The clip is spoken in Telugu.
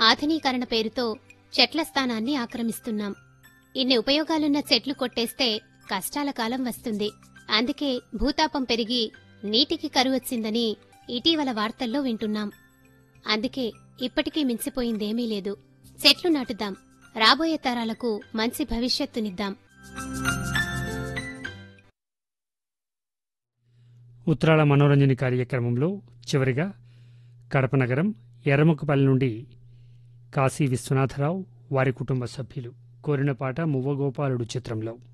ఆధునీకరణ పేరుతో చెట్ల స్థానాన్ని ఆక్రమిస్తున్నాం ఇన్ని ఉపయోగాలున్న చెట్లు కొట్టేస్తే కష్టాల కాలం వస్తుంది అందుకే భూతాపం పెరిగి నీటికి కరువొచ్చిందని ఇటీవల వార్తల్లో వింటున్నాం అందుకే ఇప్పటికీ మించిపోయిందేమీ లేదు చెట్లు నాటుదాం రాబోయే తరాలకు మంచి భవిష్యత్తునిద్దాం ఉత్తరాల మనోరంజని కార్యక్రమంలో చివరిగా కడప నగరం ఎర్రముక్కపల్లి నుండి కాశీ విశ్వనాథరావు వారి కుటుంబ సభ్యులు కోరిన పాట మువ్వగోపాలుడు చిత్రంలో